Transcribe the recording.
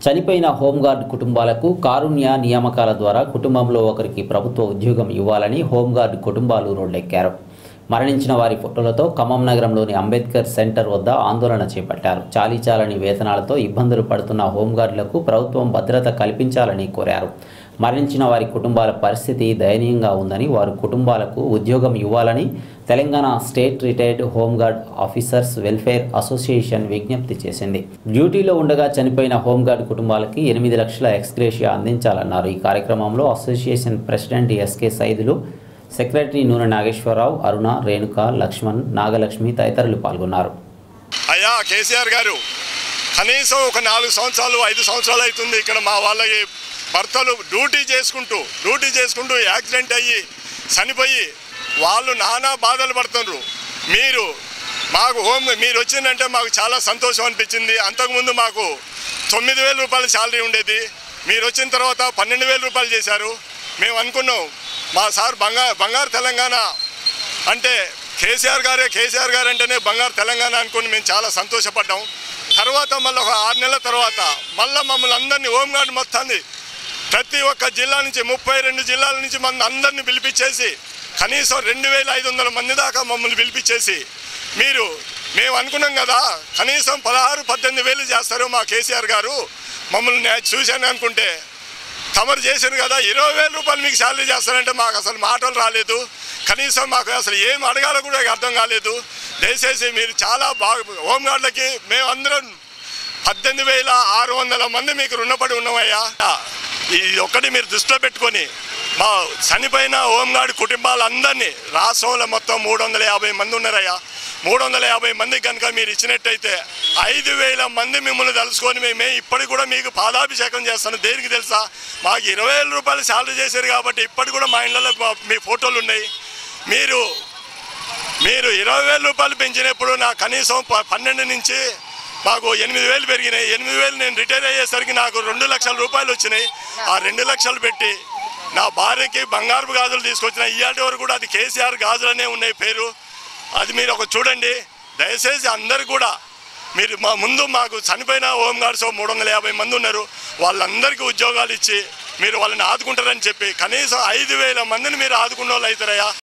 చనిపోయిన హోంగార్డ్ కుటుంబాలకు కారుణ్య నియామకాల ద్వారా కుటుంబంలో ఒకరికి ప్రభుత్వ ఉద్యోగం ఇవ్వాలని హోంగార్డ్ కుటుంబాలు రోడ్లెక్కారు మరణించిన వారి ఫోటోలతో ఖమ్మం నగరంలోని అంబేద్కర్ సెంటర్ వద్ద ఆందోళన చేపట్టారు చాలీచాలని వేతనాలతో ఇబ్బందులు పడుతున్న హోంగార్డులకు ప్రభుత్వం భద్రత కల్పించాలని కోరారు మరణించిన వారి కుటుంబాల పరిస్థితి దయనీయంగా ఉందని వారి కుటుంబాలకు ఉద్యోగం ఇవ్వాలని Telangana state retired home guard officers welfare association విజ్ఞప్తి చేసింది డ్యూటీలో ఉండగా చనిపోయిన హోంగార్డ్ కుటుంబాలకి ఎనిమిది లక్షల ఎక్స్గ్రేషియా అందించాలన్నారు ఈ కార్యక్రమంలో association president SK Saidulu secretary Nune Nageswararao అరుణ రేణుక లక్ష్మణ్ నాగలక్ష్మి తదితరులు పాల్గొన్నారు అయ్యా కేసీఆర్ గారు కనీసం ఒక నాలుగు సంవత్సరాలు ఐదు సంవత్సరాలు అవుతుంది ఇక్కడ మా వాళ్ళకి భర్తలు డ్యూటీ చేసుకుంటూ డ్యూటీ చేసుకుంటూ యాక్సిడెంట్ అయ్యి చనిపోయి వాళ్ళు నానా బాధలు పడుతున్నారు మీరు మాకు హోమ్ మీరు వచ్చిందంటే మాకు చాలా సంతోషం అనిపించింది అంతకుముందు మాకు తొమ్మిది వేల రూపాయల శాలరీ ఉండేది మీరు వచ్చిన తర్వాత పన్నెండు వేల రూపాయలు చేశారు మేము అనుకున్నాం మా సార్ బంగారు బంగారు తెలంగాణ అంటే కేసీఆర్ గారే కేసీఆర్ గారు అంటేనే బంగారు తెలంగాణ అనుకుని మేము చాలా సంతోషపడ్డాం తర్వాత మళ్ళీ ఒక ఆరు నెలల తర్వాత మళ్ళీ మమ్మల్ని అందరినీ హోంగార్డ్ మొత్తాన్ని ప్రతి ఒక్క జిల్లా నుంచి ముప్పై రెండు జిల్లాల నుంచి మన అందరినీ పిలిపించేసి కనీసం రెండు వేల ఐదు వందల మంది దాకా మమ్మల్ని పిలిపించేసి మీరు మేము అనుకున్నాం కదా కనీసం పదహారు పద్దెనిమిది వేలు చేస్తారు మా కేసీఆర్ గారు మమ్మల్ని నే- చూశాను అనుకుంటే తమరు చేశారు కదా ఇరవై వేల రూపాయలు మీకు శాలరీ చేస్తారంటే మాకు అసలు మాటలు రాలేదు కనీసం మాకు అసలు ఏం అడగాలో కూడా అర్థం కాలేదు దయచేసి మీరు చాలా బాగా హోంగార్డులకి మేము అందరం పద్దెనిమిది వేల ఆరు వందల మంది మీకు రుణపడి ఉన్నామయ్యా ఇది ఒక్కటి మీరు దృష్టిలో పెట్టుకొని మా చనిపోయిన హోంగార్డు కుటుంబాలందరినీ రాష్ట్రంలో మొత్తం మూడు వందల యాభై మంది ఉన్నారయ్యా మూడు వందల యాభై మంది కనుక మీరు ఇచ్చినట్టయితే ఐదు వేల మంది మిమ్మల్ని తలుసుకొని మేమే ఇప్పటికి కూడా మీకు పాదాభిషేకం చేస్తాను దేనికి తెలుసా మాకు ఇరవై వేల రూపాయలు శాలరీ చేశారు కాబట్టి ఇప్పటికి కూడా మా ఇళ్ళలో మా- మీ ఫోటోలు ఉన్నాయి మీరు మీరు ఇరవై వేల రూపాయలు పెంచినప్పుడు నా కనీసం ప- పన్నెండు నుంచి మాకు ఎనిమిది వేలు పెరిగినాయి ఎనిమిది వేలు నేను రిటైర్ అయ్యేసరికి నాకు రెండు లక్షల రూపాయలు వచ్చినాయి ఆ రెండు లక్షలు పెట్టి నా భార్యకి బంగారు గాజులు తీసుకొచ్చిన ఇయ్యాటి వరకు కూడా అది కేసీఆర్ గాజులనే ఉన్నాయి పేరు అది మీరు ఒక చూడండి దయచేసి అందరు కూడా మీరు మా ముందు మాకు చనిపోయిన హోమ్ గార్డ్స్ మూడు వందల యాభై మంది ఉన్నారు వాళ్ళందరికీ ఉద్యోగాలు ఇచ్చి మీరు వాళ్ళని ఆదుకుంటారని చెప్పి కనీసం ఐదు వేల మందిని మీరు ఆదుకున్న వాళ్ళు అవుతారయ్యా